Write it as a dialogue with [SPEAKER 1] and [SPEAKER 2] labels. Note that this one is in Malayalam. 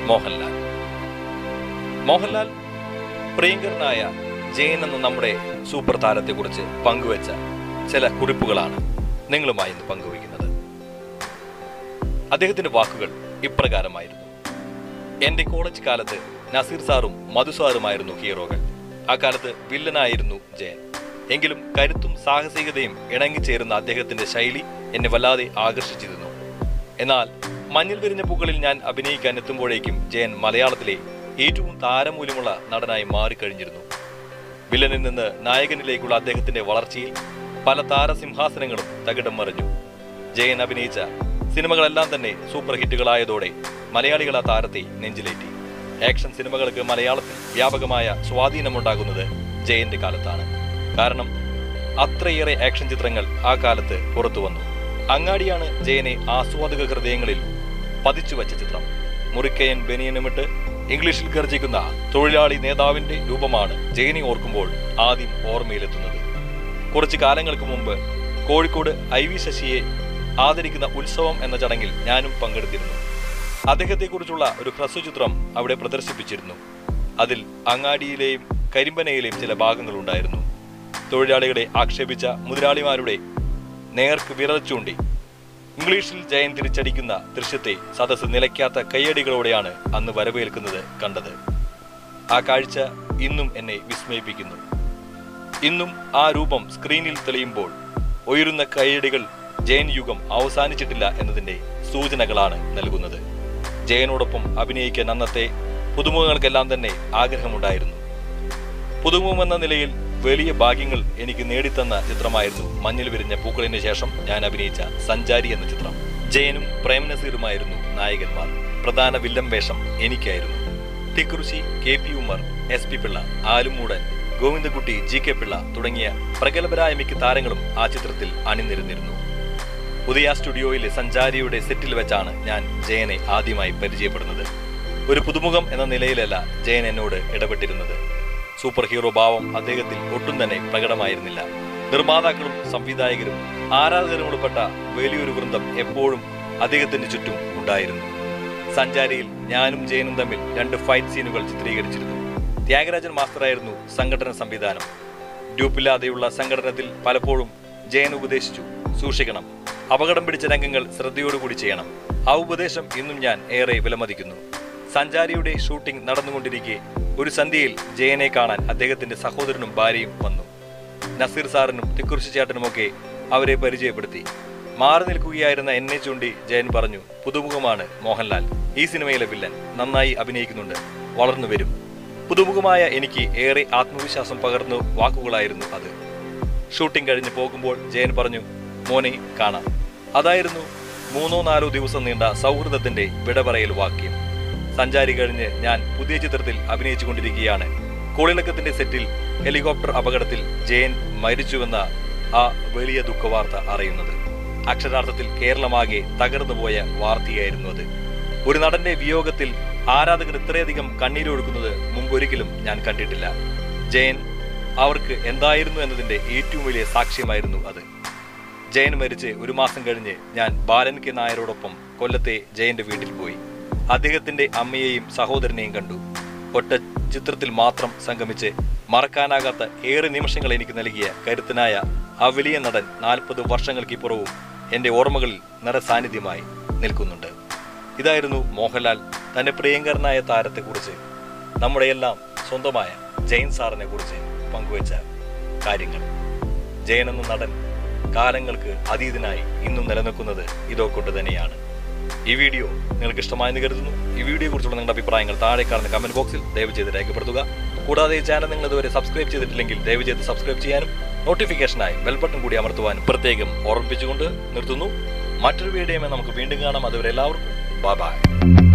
[SPEAKER 1] മോഹൻലാൽ മോഹൻലാൽ പ്രിയങ്കരനായ ജയൻ എന്ന നമ്മുടെ സൂപ്പർ താരത്തെക്കുറിച്ച് പങ്കുവച്ച ചില കുറിപ്പുകളാണ് നിങ്ങളുമായി ഇന്ന് പങ്കുവയ്ക്കുന്നത് അദ്ദേഹത്തിന്റെ വാക്കുകൾ ഇപ്രകാരമായിരുന്നു എന്റെ കോളേജ് കാലത്ത് നസീർ സാറും മധു സാറുമായിരുന്നു ഹീറോകൾ ആ കാലത്ത് വില്ലനായിരുന്നു ജയൻ എങ്കിലും കരുത്തും സാഹസികതയും ഇണങ്ങിച്ചേരുന്ന അദ്ദേഹത്തിന്റെ ശൈലി എന്നെ വല്ലാതെ ആകർഷിച്ചിരുന്നു എന്നാൽ മഞ്ഞിൽ വിരിഞ്ഞ പൂക്കളിൽ ഞാൻ അഭിനയിക്കാൻ എത്തുമ്പോഴേക്കും ജയൻ മലയാളത്തിലെ ഏറ്റവും താരമൂല്യമുള്ള നടനായി മാറിക്കഴിഞ്ഞിരുന്നു വില്ലനിൽ നിന്ന് നായകനിലേക്കുള്ള അദ്ദേഹത്തിന്റെ വളർച്ചയിൽ പല താരസിംഹാസനങ്ങളും തകിടം മറിഞ്ഞു ജയൻ അഭിനയിച്ച സിനിമകളെല്ലാം തന്നെ സൂപ്പർ ഹിറ്റുകളായതോടെ മലയാളികൾ ആ താരത്തെ നെഞ്ചിലേറ്റി ആക്ഷൻ സിനിമകൾക്ക് മലയാളത്തിൽ വ്യാപകമായ സ്വാധീനമുണ്ടാകുന്നത് ജയന്റെ കാലത്താണ് കാരണം അത്രയേറെ ആക്ഷൻ ചിത്രങ്ങൾ ആ കാലത്ത് പുറത്തു വന്നു അങ്ങാടിയാണ് ജയനെ ആസ്വാദക ഹൃദയങ്ങളിൽ പതിച്ചു വച്ച ചിത്രം മുറിക്കയൻ ബനിയനുമിട്ട് ഇംഗ്ലീഷിൽ ഗർജിക്കുന്ന തൊഴിലാളി നേതാവിന്റെ രൂപമാണ് ജയനെ ഓർക്കുമ്പോൾ ആദ്യം ഓർമ്മയിലെത്തുന്നത് കുറച്ചു കാലങ്ങൾക്ക് മുമ്പ് കോഴിക്കോട് ഐ വി ശശിയെ ആദരിക്കുന്ന ഉത്സവം എന്ന ചടങ്ങിൽ ഞാനും പങ്കെടുത്തിരുന്നു അദ്ദേഹത്തെക്കുറിച്ചുള്ള ഒരു ഹ്രസ്വചിത്രം അവിടെ പ്രദർശിപ്പിച്ചിരുന്നു അതിൽ അങ്ങാടിയിലെയും കരിമ്പനയിലെയും ചില ഭാഗങ്ങളുണ്ടായിരുന്നു തൊഴിലാളികളെ ആക്ഷേപിച്ച മുതലാളിമാരുടെ നേർക്ക് വിരൽ ചൂണ്ടി ഇംഗ്ലീഷിൽ ജയൻ തിരിച്ചടിക്കുന്ന ദൃശ്യത്തെ സദസ്സ് നിലയ്ക്കാത്ത കയ്യടികളോടെയാണ് അന്ന് വരവേൽക്കുന്നത് കണ്ടത് ആ കാഴ്ച ഇന്നും എന്നെ വിസ്മയിപ്പിക്കുന്നു ഇന്നും ആ രൂപം സ്ക്രീനിൽ തെളിയുമ്പോൾ ഉയരുന്ന കയ്യടികൾ ജയൻ യുഗം അവസാനിച്ചിട്ടില്ല എന്നതിന്റെ സൂചനകളാണ് നൽകുന്നത് ജയനോടൊപ്പം അഭിനയിക്കാൻ അന്നത്തെ പുതുമുഖങ്ങൾക്കെല്ലാം തന്നെ ആഗ്രഹമുണ്ടായിരുന്നു പുതുമുഖം എന്ന നിലയിൽ വലിയ ഭാഗ്യങ്ങൾ എനിക്ക് നേടിത്തന്ന ചിത്രമായിരുന്നു മഞ്ഞിൽ വിരിഞ്ഞ പൂക്കളിന് ശേഷം ഞാൻ അഭിനയിച്ച സഞ്ചാരി എന്ന ചിത്രം ജയനും പ്രേം നസീറുമായിരുന്നു നായകന്മാർ പ്രധാന വില്ലൻ വേഷം എനിക്കായിരുന്നു Thikkurissy K P Ummer S P Pillai Alummoodan Govindakutty G K Pillai തുടങ്ങിയ പ്രഗത്ഭരായ മിക്ക താരങ്ങളും ആ ചിത്രത്തിൽ അണിനിരന്നിരുന്നു ഉദയ സ്റ്റുഡിയോയിലെ സഞ്ചാരിയുടെ സെറ്റിൽ വെച്ചാണ് ഞാൻ ജയനെ ആദ്യമായി പരിചയപ്പെടുന്നത് ഒരു പുതുമുഖം എന്ന നിലയിലല്ല ജയൻ എന്നോട് ഇടപെട്ടിരുന്നത് സൂപ്പർ ഹീറോ ഭാവം അദ്ദേഹത്തിൽ ഒട്ടും തന്നെ പ്രകടമായിരുന്നില്ല നിർമ്മാതാക്കളും സംവിധായകരും ആരാധകരും ഉൾപ്പെട്ട വലിയൊരു വൃന്ദം എപ്പോഴും അദ്ദേഹത്തിന് ചുറ്റും ഉണ്ടായിരുന്നു സഞ്ചാരിയിൽ ഞാനും ജയനും തമ്മിൽ രണ്ട് ഫൈറ്റ് സീനുകൾ ചിത്രീകരിച്ചിരുന്നു ത്യാഗരാജൻ മാസ്റ്ററായിരുന്നു സംഘടന സംവിധാനം ഡ്യൂപ്പില്ലാതെയുള്ള സംഘടനത്തിൽ പലപ്പോഴും ജയൻ ഉപദേശിച്ചു സൂക്ഷിക്കണം അപകടം പിടിച്ച രംഗങ്ങൾ ശ്രദ്ധയോടുകൂടി ചെയ്യണം ആ ഉപദേശം ഇന്നും ഞാൻ ഏറെ വിലമതിക്കുന്നു സഞ്ചാരിയുടെ ഷൂട്ടിംഗ് നടന്നുകൊണ്ടിരിക്കെ ഒരു സന്ധ്യയിൽ ജയനെ കാണാൻ അദ്ദേഹത്തിന്റെ സഹോദരനും ഭാര്യയും വന്നു നസീർ സാറിനും തിക്കുറിശി ചേട്ടനുമൊക്കെ അവരെ പരിചയപ്പെടുത്തി മാറി നിൽക്കുകയായിരുന്ന എന്നെ ചൂണ്ടി ജയൻ പറഞ്ഞു പുതുമുഖമാണ് മോഹൻലാൽ ഈ സിനിമയിലെ വില്ലൻ നന്നായി അഭിനയിക്കുന്നുണ്ട് വളർന്നു വരും പുതുമുഖമായ എനിക്ക് ഏറെ ആത്മവിശ്വാസം പകർന്നു വാക്കുകളായിരുന്നു അത് ഷൂട്ടിംഗ് കഴിഞ്ഞ് പോകുമ്പോൾ ജയൻ പറഞ്ഞു മോനെ കാണാം അതായിരുന്നു മൂന്നോ നാലോ ദിവസം നീണ്ട സൗഹൃദത്തിന്റെ വിടപറയൽ വാക്യം സഞ്ചാരി കഴിഞ്ഞ് ഞാൻ പുതിയ ചിത്രത്തിൽ അഭിനയിച്ചുകൊണ്ടിരിക്കുകയാണ് കോളിളക്കത്തിന്റെ സെറ്റിൽ ഹെലികോപ്റ്റർ അപകടത്തിൽ ജയൻ മരിച്ചുവെന്ന ആ വലിയ ദുഃഖവാർത്ത അറിയുന്നത് അക്ഷരാർത്ഥത്തിൽ കേരളമാകെ തകർന്നുപോയ വാർത്തയായിരുന്നു അത് ഒരു നടന്റെ വിയോഗത്തിൽ ആരാധകർ ഇത്രയധികം കണ്ണീരൊഴുക്കുന്നത് മുമ്പൊരിക്കലും ഞാൻ കണ്ടിട്ടില്ല ജയൻ അവർക്ക് എന്തായിരുന്നു എന്നതിന്റെ ഏറ്റവും വലിയ സാക്ഷ്യമായിരുന്നു അത് ജയൻ മരിച്ച് ഒരു മാസം കഴിഞ്ഞ് ഞാൻ ബാലൻ കെ നായരോടൊപ്പം കൊല്ലത്തെ ജയന്റെ വീട്ടിൽ പോയി അദ്ദേഹത്തിന്റെ അമ്മയെയും സഹോദരനെയും കണ്ടു ഒറ്റ ചിത്രത്തിൽ മാത്രം സംഗമിച്ച് മറക്കാനാകാത്ത ഏറെ നിമിഷങ്ങൾ എനിക്ക് നൽകിയ കരുത്തനായ ആ വലിയ നടൻ നാൽപ്പത് വർഷങ്ങൾക്കിപ്പുറവും എന്റെ ഓർമ്മകളിൽ നിറസാന്നിധ്യമായി നിൽക്കുന്നുണ്ട് ഇതായിരുന്നു മോഹൻലാൽ തന്റെ പ്രിയങ്കരനായ താരത്തെക്കുറിച്ച് നമ്മുടെയെല്ലാം സ്വന്തമായ ജയൻ സാറിനെ കുറിച്ച് പങ്കുവച്ച കാര്യങ്ങൾ ജയൻ എന്ന നടൻ കാലങ്ങൾക്ക് അതീതനായി ഇന്നും നിലനിൽക്കുന്നത് ഇതൊക്കെ തന്നെയാണ് ഈ വീഡിയോ നിങ്ങൾക്ക് ഇഷ്ടമായെന്ന് കരുതുന്നു ഈ വീഡിയോ കുറിച്ചുള്ള നിങ്ങളുടെ അഭിപ്രായങ്ങൾ താഴെ കാണുന്ന കമന്റ് ബോക്സിൽ ദയവ് ചെയ്ത് രേഖപ്പെടുത്തുക കൂടാതെ ഈ ചാനൽ നിങ്ങൾ ഇതുവരെ സബ്സ്ക്രൈബ് ചെയ്തിട്ടില്ലെങ്കിൽ ദയവ് ചെയ്ത് സബ്സ്ക്രൈബ് ചെയ്യാനും നോട്ടിഫിക്കേഷനായി ബെൽ ബട്ടൺ കൂടി അമർത്തുവാനും പ്രത്യേകം ഓർമ്മിപ്പിച്ചുകൊണ്ട് നിർത്തുന്നു മറ്റൊരു വീഡിയോയുമായി നമുക്ക് വീണ്ടും കാണാം അതുവരെ എല്ലാവർക്കും ബൈ ബൈ